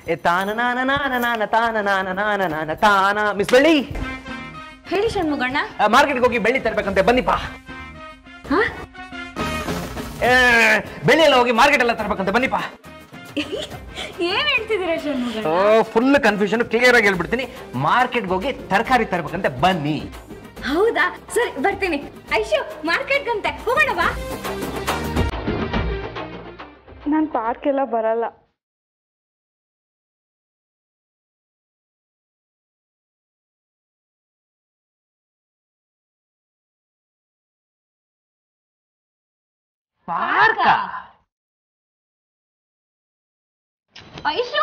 ಏ ತಾನ ನಾನ ನಾನ ನಾನ ತಾನ ನಾನ ನಾನ ನಾನ ತಾನ ಮಿಸ್ ಬೆಳ್ಳಿ ಹೇಳಿ ಷಣ್ಮುಗಣ್ಣ ಮಾರ್ಕೆಟ್ಗೆ ಹೋಗಿ ಬೆಳ್ಳಿ ತರ್ಬೇಕಂತೆ ಬನ್ನಿಪ್ಪ ಹಾ ಏ, ಬೆಳ್ಳಿ ಎಲ್ಲ ಹೋಗಿ ಮಾರ್ಕೆಟ್ ಎಲ್ಲ ತರ್ಬೇಕಂತೆ ಬನ್ನಿಪ್ಪ ಏನ್ ಹೇಳ್ತಿದ್ದೀರಾ ಷಣ್ಮುಗಣ್ಣ ಫುಲ್ ಕನ್ಫ್ಯೂಷನ್ ಕ್ಲಿಯರ್ ಆಗಿ ಹೇಳ್ಬಿಡ್ತೀನಿ ಮಾರ್ಕೆಟ್ಗೆ ಹೋಗಿ ತರಕಾರಿ ತರ್ಬೇಕಂತೆ ಬನ್ನಿ ಹೌದಾ ಸರಿ ಬರ್ತೀನಿ ಐಶು ಮಾರ್ಕೆಟ್ಗಂತೆ ಹೋಗೋಣ ಬಾ ನಾನು ಪಾರ್ಕ್ ಎಲ್ಲ ಬರಲ್ಲ ಪಾರ್ಕ ಐಶು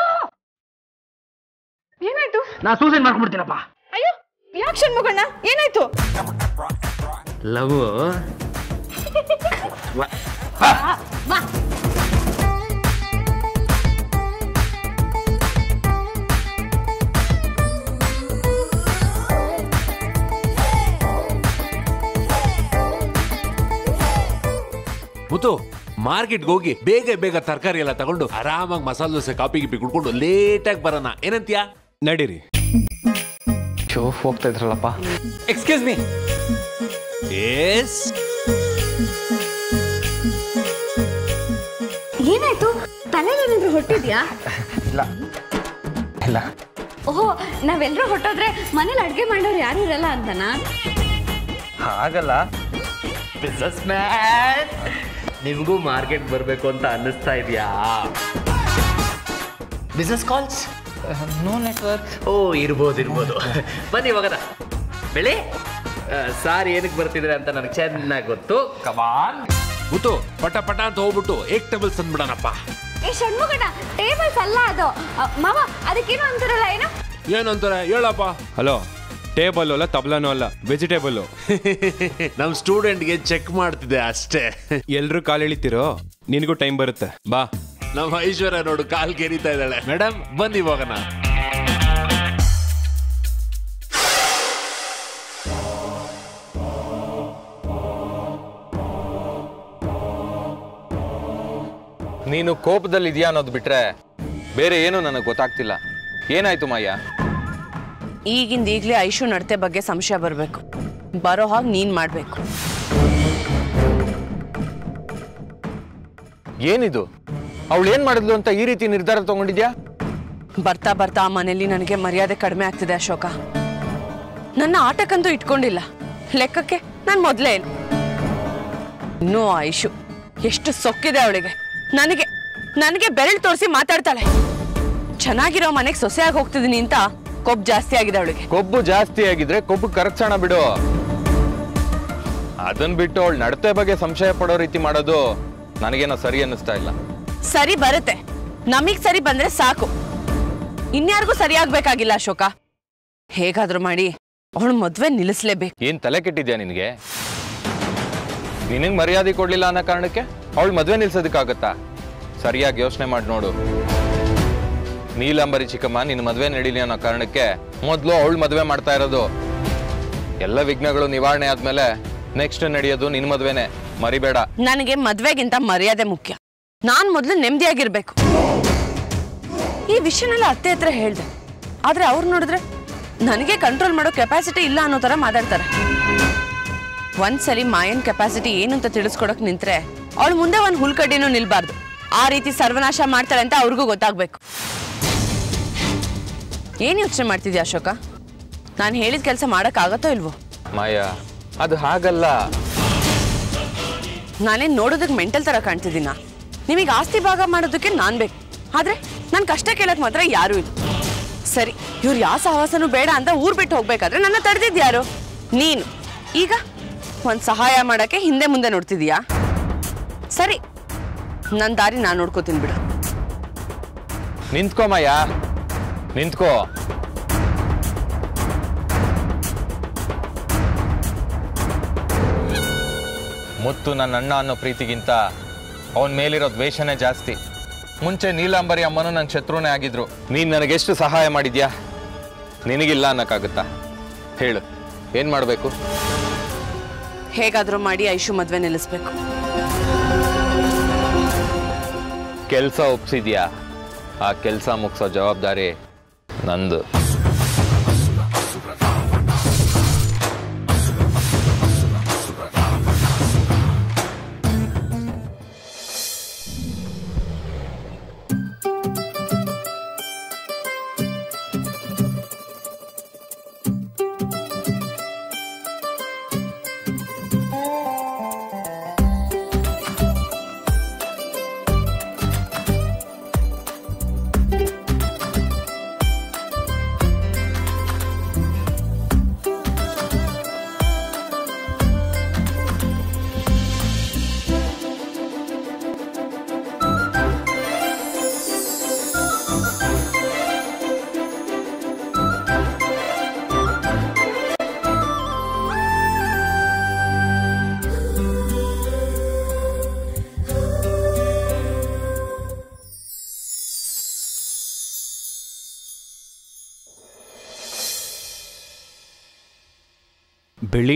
ಏನಾಯ್ತು ನಾ ಸೂಸೈಡ್ ಮಾಡ್ಕೊಂಡ್ಬಿಡ್ತೀನಪ್ಪ ಅಯ್ಯೋ ಯಾಕೆ ಷಣ್ಮುಗಣ್ಣ ಏನಾಯ್ತು ಲವ್ ಬಾ ಮುತ್ತು ಮಾರ್ಕೆಟ್ಗೆ ಹೋಗಿ ಬೇಗ ಬೇಗ ತರಕಾರಿ ಎಲ್ಲ ತಗೊಂಡು ಆರಾಮಾಗಿ ಮಸಾಲೆ ದೋಸೆ ಕಾಪಿ ಗಿಪಿ ಕುಡ್ಕೊಂಡು ಲೇಟಾಗಿ ಬರೋಣ ಏನಂತೀಯ ನಡೀರಿ ಶೋ ಹೋಗ್ತಾ ಇದ್ರಲ್ಲಪ್ಪ ಎಕ್ಸ್ಕ್ಯೂಸ್ ಮೀ ಎಸ್ ಏನಾಯ್ತು ತಲೆಗೇನಾದ್ರೂ ಹೊಟ್ಟಿದ್ಯಾ ಇಲ್ಲ ಇಲ್ಲ ಓಹೋ ನಾವೆಲ್ಲರೂ ಹೊಟ್ಟೋದ್ರೆ ಮನೇಲಿ ಅಡ್ಗೆ ಮಾಡೋರು ಯಾರು ಇರಲ್ಲ ಅಂತನಾ ಹಾಗಲ್ಲ ಬಿಸ್ನೆಸ್ ಮ್ಯಾನ್ ನಿಮಗೂ ಮಾರ್ಕೆಟ್ ಬರಬೇಕು ಅಂತ ಅನ್ನಿಸ್ತಾ ಇದೆಯಾ ಬಿಸ್ನೆಸ್ ಕಾಲ್ಸ್ ನೋ ನೆಟ್ವರ್ಕ್ ಓ ಇರ್ಬೋದು ಇರ್ಬೋದು ಬನ್ನಿ ಹೋಗೋಣ ಬೆಳೆ ಸಾರ್ ಏನಕ್ಕೆ ಬರ್ತಿದ್ರೆ ಅಂತ ನನಗೆ ಚೆನ್ನಾಗಿ ಗೊತ್ತು ಕಮಾನ್ ಮುತ್ತು ಪಟ ಪಟ ಅಂತ ಹೋಗ್ಬಿಟ್ಟು ಏಕ್ ಟೇಬಲ್ಸ್ ಅಂದ್ಬಿಡೋಣಪ್ಪ ಏ ಷಣ್ಮುಗಣ್ಣ ಟೇಬಲ್ಸ್ ಅಲ್ಲ ಅದು ಅ, ಮಾವ ಅದಕ್ಕೇನು ಅಂತಾರಲ್ಲ ಏನು ಏನಂತಾರೆ ಹೇಳಪ್ಪ ಹಲೋ ಟೇಬಲ್ ಅಲ್ಲ ತಬ್ಲಾನು ಅಲ್ಲ ವೆಜಿಟೇಬಲ್ಲು ನಮ್ ಸ್ಟೂಡೆಂಟ್ಗೆ ಚೆಕ್ ಮಾಡ್ತಿದ್ದೆ ಅಷ್ಟೇ ಎಲ್ರು ಕಾಲು ಎಳಿತೀರೋ ನಿನಗೂ ಟೈಮ್ ಬರುತ್ತೆ ಬಾ ನಮ್ಮ ಐಶ್ವರ್ಯ ನೋಡು ಕಾಲ್ ಕೆರಿತಾ ಇದ್ದಾಳೆ ಮೇಡಮ್ ಬನ್ನಿ ಹೋಗೋಣ ನೀನು ಕೋಪದಲ್ಲಿದ್ಯಾ ಅನ್ನೋದು ಬಿಟ್ರೆ ಬೇರೆ ಏನು ನನಗೆ ಗೊತ್ತಾಗ್ತಿಲ್ಲ ಏನಾಯ್ತು ಮಾಯ ಈಗಿಂದ ಈಗಲೇ ಐಶು ನಡತೆ ಬಗ್ಗೆ ಸಂಶಯ ಬರಬೇಕು ಬರೋ ಹಾಗೆ ನೀನು ಮಾಡಬೇಕು ಏನಿದು ಅವಳು ಏನ್ ಮಾಡಿದ್ಲು ಅಂತ ಈ ರೀತಿ ನಿರ್ಧಾರ ತಗೊಂಡಿದ್ಯಾ ಬರ್ತಾ ಬರ್ತಾ ಆ ಮನೇಲಿ ನನಗೆ ಮರ್ಯಾದೆ ಕಡಿಮೆ ಆಗ್ತಿದೆ ಅಶೋಕ ನನ್ನ ಆಟಕ್ಕಂತೂ ಇಟ್ಕೊಂಡಿಲ್ಲ ಲೆಕ್ಕಕ್ಕೆ ನಾನು ಮೊದಲೇ ಇನ್ನೂ ಆ ಐಶು ಎಷ್ಟು ಸೊಕ್ಕಿದೆ ಅವಳಿಗೆ ನನಗೆ ನನಗೆ ಬೆರಳು ತೋರಿಸಿ ಮಾತಾಡ್ತಾಳೆ ಚೆನ್ನಾಗಿರೋ ಮನೆಗೆ ಸೊಸೆಯಾಗಿ ಹೋಗ್ತಿದ್ದೀನಿ ಅಂತ ಕೊಬ್ಬು ಜಾಸ್ತಿ ಆಗಿದೆ ಅವಳಿಗೆ ಕೊಬ್ಬು ಜಾಸ್ತಿ ಆಗಿದ್ರೆ ಕೊಬ್ಬು ಕರಗ್ಸೋಣ ಬಿಡು ಅದನ್ ಬಿಟ್ಟು ಅವಳು ನಡತೆ ಬಗ್ಗೆ ಸಂಶಯ ಪಡೋ ರೀತಿ ಮಾಡೋದು ನನಗೇನೋ ಸರಿ ಅನ್ನಿಸ್ತಾ ಇಲ್ಲ ಸರಿ ಬರುತ್ತೆ ನಮಗ್ ಸರಿ ಬಂದ್ರೆ ಸಾಕು ಇನ್ಯಾರಿಗೂ ಸರಿ ಆಗ್ಬೇಕಾಗಿಲ್ಲ ಅಶೋಕ ಹೇಗಾದ್ರೂ ಮಾಡಿ ಅವಳು ಮದ್ವೆ ನಿಲ್ಲಿಸ್ಲೇಬೇಕು ಏನ್ ತಲೆ ಕೆಟ್ಟಿದ್ಯಾ ನಿನಗೆ ನಿನಗ್ ಮರ್ಯಾದೆ ಕೊಡ್ಲಿಲ್ಲ ಅನ್ನೋ ಕಾರಣಕ್ಕೆ ಅವಳು ಮದ್ವೆ ನಿಲ್ಸೋದಕ್ಕಾಗತ್ತಾ ಸರಿಯಾಗಿ ಯೋಚನೆ ಮಾಡಿ ನೋಡು ನೀಲಂಬರಿ ಚಿಕ್ಕಮ್ಮ ನಿನ್ನ ಮದ್ವೆ ನಡೀಲಿ ಅನ್ನೋ ಕಾರಣಕ್ಕೆ ಮೊದಲು ಅವಳು ಮದ್ವೆ ಮಾಡ್ತಾ ಇರೋದು ಎಲ್ಲ ವಿಘ್ನಗಳು ನಿವಾರಣೆ ಆದ್ಮೇಲೆ ನೆಕ್ಸ್ಟ್ ನಡೆಯೋದು ನಿನ್ ಮದ್ವೆನೆ ಮರಿಬೇಡ ನನಗೆ ಮದ್ವೆಗಿಂತ ಮರ್ಯಾದೆ ಮುಖ್ಯ ನಾನ್ ಮೊದಲು ನೆಮ್ಮದಿಯಾಗಿರ್ಬೇಕು ಈ ವಿಷಯನೆಲ್ಲ ಅತ್ತೆ ಹತ್ರ ಹೇಳ್ದೆ ಆದ್ರೆ ಅವ್ರು ನೋಡಿದ್ರೆ ನನಗೆ ಕಂಟ್ರೋಲ್ ಮಾಡೋ ಕೆಪಾಸಿಟಿ ಇಲ್ಲ ಅನ್ನೋ ತರ ಮಾತಾಡ್ತಾರೆ ಒಂದ್ಸಲಿ ಮಾಯನ್ ಕೆಪಾಸಿಟಿ ಏನು ಅಂತ ತಿಳಿಸ್ಕೊಡಕ್ ನಿಂತ್ರೆ ಅವಳು ಮುಂದೆ ಒಂದ್ ಹುಲ್ಕಡ್ಡಿನೂ ನಿಲ್ಬಾರ್ದು ಆ ರೀತಿ ಸರ್ವನಾಶ ಮಾಡ್ತಾಳೆ ಅಂತ ಅವ್ರಿಗೂ ಗೊತ್ತಾಗ್ಬೇಕು ಏನ್ ಯೋಚನೆ ಮಾಡ್ತಿದ್ಯಾ ಅಶೋಕ ನಾನು ಹೇಳಿದ ಕೆಲಸ ಮಾಡಕ್ ಆಗತ್ತೋ ಇಲ್ವೋ ಮಾಯಾ ಅದು ಹಾಗಲ್ಲ ನಾನೇನ್ ನೋಡೋದಕ್ಕೆ ಮೆಂಟಲ್ ತರ ಕಾಣ್ತಿದ್ದೀನ ನಿಮಗೆ ಆಸ್ತಿ ಭಾಗ ಮಾಡೋದಕ್ಕೆ ನಾನ್ ಬೇಕು ಆದ್ರೆ ನನ್ ಕಷ್ಟ ಕೇಳಕ್ ಮಾತ್ರ ಯಾರೂ ಇಲ್ಲ ಸರಿ ಇವ್ರು ಯಾವ ಸಹವಾಸನೂ ಬೇಡ ಅಂತ ಊರ್ ಬಿಟ್ಟು ಹೋಗ್ಬೇಕಾದ್ರೆ ನನ್ನ ತಡೆದಿದ್ ಯಾರು ನೀನು ಈಗ ಒಂದ್ ಸಹಾಯ ಮಾಡಕ್ಕೆ ಹಿಂದೆ ಮುಂದೆ ನೋಡ್ತಿದೀಯಾ ಸರಿ ನನ್ ದಾರಿ ನಾನ್ ನೋಡ್ಕೋತೀನಿ ಬಿಡು ನಿಂತ್ಕೋ ಮಾಯಾ ನಿಂತ್ಕೋ ಮುತ್ತು ನನ್ನ ಅಣ್ಣ ಅನ್ನೋ ಪ್ರೀತಿಗಿಂತ ಅವನ ಮೇಲಿರೋ ದ್ವೇಷನೇ ಜಾಸ್ತಿ ಮುಂಚೆ ನೀಲಾಂಬರಿ ಅಮ್ಮನೂ ನನ್ನ ಶತ್ರುನೇ ಆಗಿದ್ರು ನೀನ್ ನನಗೆಷ್ಟು ಸಹಾಯ ಮಾಡಿದ್ಯಾ ನಿನಗಿಲ್ಲ ಅನ್ನಕ್ಕಾಗುತ್ತಾ ಹೇಳು ಏನ್ ಮಾಡಬೇಕು ಹೇಗಾದ್ರೂ ಮಾಡಿ ಐಶು ಮದ್ವೆ ನಿಲ್ಲಿಸ್ಬೇಕು ಕೆಲಸ ಒಪ್ಸಿದ್ಯಾ ಆ ಕೆಲಸ ಮುಗಿಸೋ ಜವಾಬ್ದಾರಿ ನಂದು ಬೆಳಿ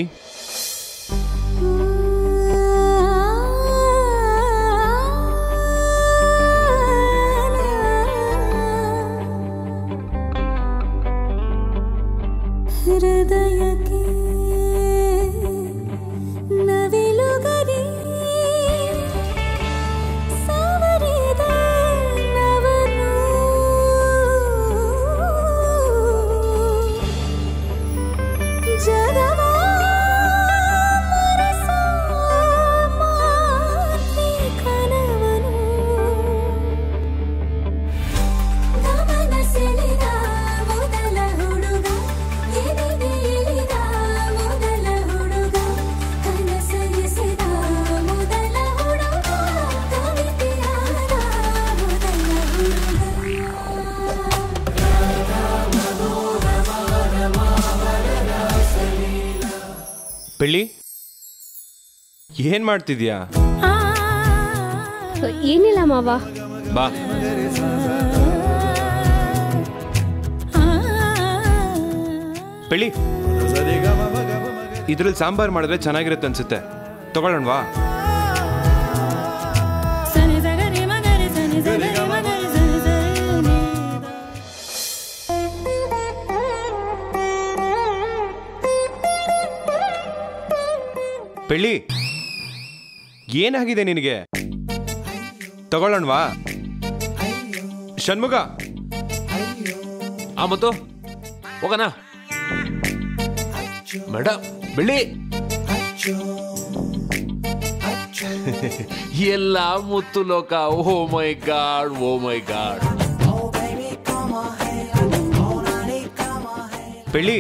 ಹೃದಯಕ್ಕೆ ನವಿಲುಗರಿ ಸಾವರಿದ ನವನು ಜಗವ ಮರೆಸೋ ಮಾತಿ ಕನವನು ಗಮನ ಸೆಳೆದ ಮೊದಲ ಹುಡುಗ ಎದೆಗೆ ಇಳಿದ ಮೊದಲ ಹುಡುಗ ಕನಸರಿಸಿದ ಮೊದಲ ಹುಡುಗ ಕವಿತೆಯಾದ ಮೊದಲ ಹುಡುಗ ಬೆಳ್ಳಿ ಏನ್ ಮಾಡ್ತಿದ್ಯಾ ಏನಿಲ್ಲ ಮಾವ ಬಾ ಬೆಳ್ಳಿ ಇದ್ರಲ್ಲಿ ಸಾಂಬಾರ್ ಮಾಡಿದ್ರೆ ಚೆನ್ನಾಗಿರುತ್ತೆ ಅನ್ಸುತ್ತೆ ತಗೊಳ್ಳೋಣವಾ ಸನಿ ಸಗರಿ ಮಗರಿ ಸನಿ ಸಗರಿ ಮಗರಿ ಸನಿ ಸರಿ ಬೆಳ್ಳಿ ಏನಾಗಿದೆ ನಿನಗೆ ತಗೊಳ್ಳೋಣವಾ ಷಣ್ಮುಗ ಆ ಮತ್ತು ಹೋಗೋಣ ಮೇಡಮ್ ಬೆಳ್ಳಿ ಎಲ್ಲ ಮುತ್ತು ಲೋಕ ಓ ಮೈ ಗಾಡ್ ಓ ಮೈ ಗಾಡ್ ಬೆಳ್ಳಿ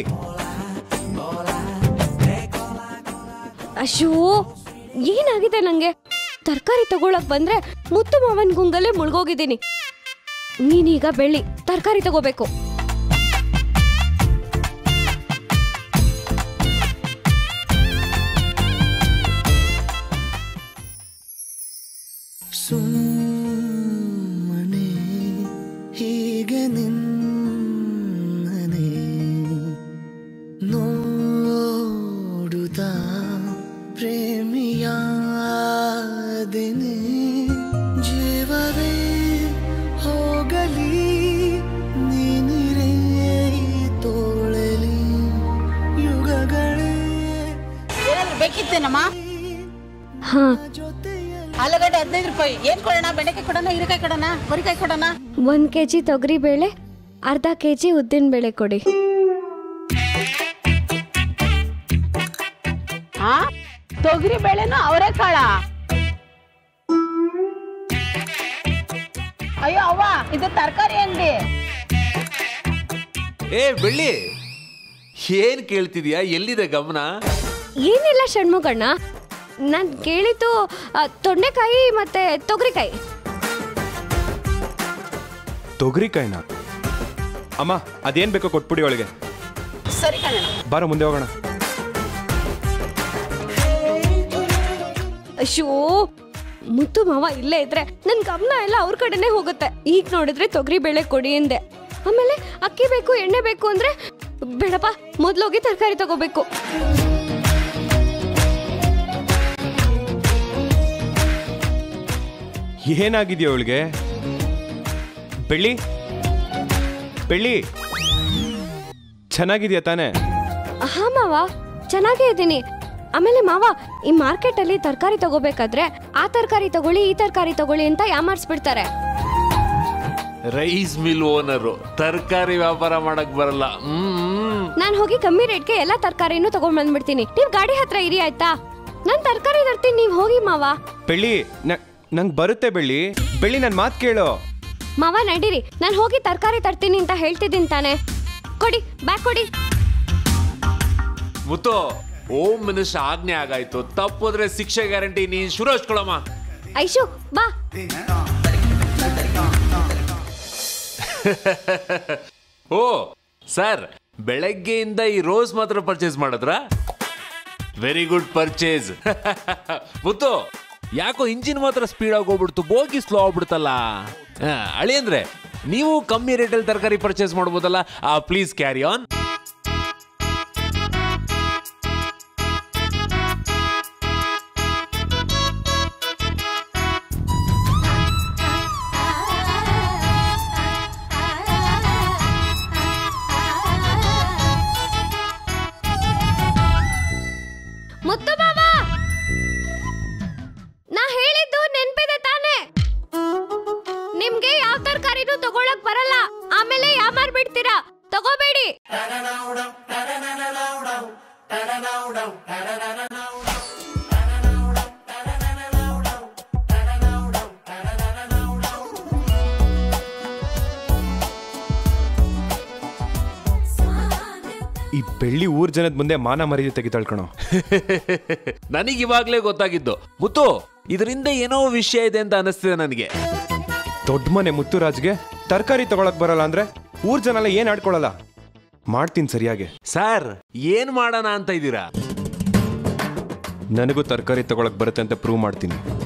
ಅಶೋ ಏನಾಗಿದೆ ನಂಗೆ ತರಕಾರಿ ತಗೊಳಕ್ ಬಂದ್ರೆ ಮುತ್ತು ಮಾವನ್ ಗುಂಗಲ್ಲೇ ಮುಳ್ಗೋಗಿದ್ದೀನಿ ನೀನೀಗ ಬೆಳ್ಳಿ ತರಕಾರಿ ತಗೋಬೇಕು ಸುಮ್ಮನೆ ಹೀಗೆ ನಿನ್ನನೆ ನೋಡುತ್ತಾ ಪ್ರೇಮಿಯಾದೆನೆ ಜೀವವೇ ಹೋಗಲಿ ನೀನಿರೇ ತೋಳಲಿ ಯುಗಗಳೇ ಏನಾದ್ರು ಬೇಕಿತ್ತೇನಮ್ಮ ಹಾ ಆಲೂಗಡ್ಡೆ ಹದಿನೈದು ರೂಪಾಯಿ ಏನ್ ಕೊಡೋಣ ಬೆಂಡೆಕಾಯಿ ಕೊಡೋಣ ಹೀರೆಕಾಯಿ ಕೊಡೋಣ ಬರಿಕಾಯಿ ಕೊಡೋಣ ಒಂದ್ ಕೆಜಿ ತೊಗರಿ ಬೇಳೆ ಅರ್ಧ ಕೆಜಿ ಉದ್ದಿನ ಬೇಳೆ ಕೊಡಿ ಹಾ ತೊಗರಿ ಬೇಳೆನು ಅವರೆಕಾಳ ಅಯ್ಯೋ ಅವ್ವ ಇದು ತರಕಾರಿ ಅಂಗಡಿ ಏ ಬೆಳ್ಳಿ ಏನ್ ಕೇಳ್ತಿದ್ಯಾ ಎಲ್ಲಿದೆ ಗಮನ ಏನಿಲ್ಲ ಷಣ್ಮುಗಣ್ಣ ನಾನು ಕೇಳಿದ್ದು ಆ, ತೊಂಡೆಕಾಯಿ ಮತ್ತೆ ತೊಗರಿಕಾಯಿ ತೊಗರಿಕಾಯಿನ ಅಮ್ಮ ಅದೇನ್ ಬೇಕೋ ಕೊಟ್ಬಿಡಿ ಅವಳಿಗೆ ಸರಿ ಕಣ ಬಾರ ಮುಂದೆ ಹೋಗೋಣ ಅಶೋ ಮುತ್ತು ಮಾವ ಇಲ್ಲೇ ಇದ್ರೆ ನನ್ ಗಮನ ಎಲ್ಲ ಅವ್ರ ಕಡೆನೇ ಹೋಗುತ್ತೆ ಈಗ ನೋಡಿದ್ರೆ ತೊಗರಿ ಬೇಳೆ ಕೊಡಿ ಎಂದೆ ಆಮೇಲೆ ಅಕ್ಕಿ ಬೇಕು ಎಣ್ಣೆ ಬೇಕು ಅಂದ್ರೆ ಬೇಡಪ್ಪ ಮೊದ್ಲೋಗಿ ತರಕಾರಿ ತಗೋಬೇಕು ಏನಾಗಿದೆಯಾ ಅವಳಿಗೆ ಬೆಳ್ಳಿ ಬೆಳ್ಳಿ ಚೆನ್ನಾಗಿದ್ಯಾ ತಾನೇ ಹಾ ಮಾವ ಚೆನ್ನಾಗೇ ಇದ್ದೀನಿ ಆಮೇಲೆ ಮಾವ ಈ ಮಾರ್ಕೆಟ್ ಅಲ್ಲಿ ತರಕಾರಿ ತಗೋಬೇಕಾದ್ರೆ ಆ ತರಕಾರಿ ತಗೊಳ್ಳಿ ಈ ತರಕಾರಿ ತಗೊಳ್ಳಿ ಅಂತ ಯಾಮಾರ್ಸ್ಬಿಡ್ತಾರೆ ರೈಸ್ ಮಿಲ್ ಓನರು ತರಕಾರಿ ವ್ಯಾಪಾರ ಮಾಡಕ್ ಬರಲ್ಲ ಹ್ಮ್ ನಾನು ಹೋಗಿ ಕಮ್ಮಿ ರೇಟ್ಗೆ ಎಲ್ಲ ತರಕಾರಿನೂ ತಗೊಂಡ್ ಬಂದ್ಬಿಡ್ತೀನಿ ನೀವ್ ಗಾಡಿ ಹತ್ರ ಇರಿ ಆಯ್ತಾ ನಾನ್ ತರಕಾರಿ ತರ್ತೀನಿ ನೀವ್ ಹೋಗಿ ಮಾವ ಬೆಳ್ಳಿ ನಂಗೆ ಬರುತ್ತೆ ಬೆಳ್ಳಿ ಬೆಳ್ಳಿ ನನ್ನ ಮಾತು ಕೇಳು ಮಾವ ನಡೀರಿ ನಾನು ಹೋಗಿ ತರಕಾರಿ ತರ್ತೀನಿ ಅಂತ ಹೇಳ್ತಿದ್ದೀನಿ ತಾನೆ ಕೊಡಿ ಬ್ಯಾಗ್ ಕೊಡಿ ಮುತ್ತು ಓಂ ಮಿನಿಸ್ಟರ್ ಆಜ್ಞೆ ಆಗಾಯ್ತು ತಪ್ಪೋದ್ರೆ ಶಿಕ್ಷೆ ಗ್ಯಾರಂಟಿ ನೀನ್ ಶುರು ಹಚ್ಕೊಳಮ್ಮ ಐಶು ಬಾ ಓ ಸರ್ ಬೆಳಗ್ಗೆಯಿಂದ ಈ ರೋಸ್ ಮಾತ್ರ ಪರ್ಚೇಸ್ ಮಾಡಿದ್ರ ವೆರಿ ಗುಡ್ ಪರ್ಚೇಸ್ ಮುತ್ತು ಯಾಕೋ ಇಂಜಿನ್ ಮಾತ್ರ ಸ್ಪೀಡ್ ಆಗಿ ಹೋಗ್ಬಿಡ್ತು ಬೋಗಿ ಸ್ಲೋ ಆಗ್ಬಿಡ್ತಲ್ಲ ಆ, ಅಳಿ ಅಂದ್ರೆ ನೀವು ಕಮ್ಮಿ ರೇಟಲ್ಲಿ ತರಕಾರಿ ಪರ್ಚೇಸ್ ಮಾಡ್ಬೋದಲ್ಲ ಪ್ಲೀಸ್ ಕ್ಯಾರಿ ಆನ್ ಮುತ್ತು ಮಾವ ನಾ ಹೇಳಿದ್ದು ನೆನ್ಪಿದೆ ತಾನೆ ನಿಮ್ಗೆ ಯಾವ ತರಕಾರಿನೂ ತಗೊಳಕ್ ಬರಲ್ಲ ಆಮೇಲೆ ಯಾಮಾರ್ ಬಿಡ್ತೀರಾ ತಗೋಬೇಡಿ ಈ ಬೆಳ್ಳಿ ಊರ್ ಜನದ ಮುಂದೆ ಮಾನ ಮರ್ಯಾದೆ ತೆಗಿತಾಳ್ ಕಣೋ ನನಗೆ ಇವಾಗ್ಲೇ ಗೊತ್ತಾಗಿದ್ದು ಮುತ್ತು ಇದರಿಂದ ಏನೋ ವಿಷಯ ಇದೆ ಅಂತ ಅನಿಸ್ತಿದೆ ನನಗೆ ದೊಡ್ಡ ಮನೆ ಮುತ್ತುರಾಜ್ಗೆ ತರಕಾರಿ ತಗೊಳಕ್ ಬರಲ್ಲ ಅಂದ್ರೆ ಊರ್ ಜನ ಎಲ್ಲ ಏನ್ ಆಡ್ಕೊಳಲ್ಲ ಮಾಡ್ತೀನಿ ಸರಿಯಾಗಿ ಸರ್ ಏನ್ ಮಾಡೋಣ ಅಂತ ಇದ್ದೀರಾ ನನಗೂ ತರಕಾರಿ ತಗೊಳಕ್ ಬರುತ್ತೆ ಅಂತ ಪ್ರೂವ್ ಮಾಡ್ತೀನಿ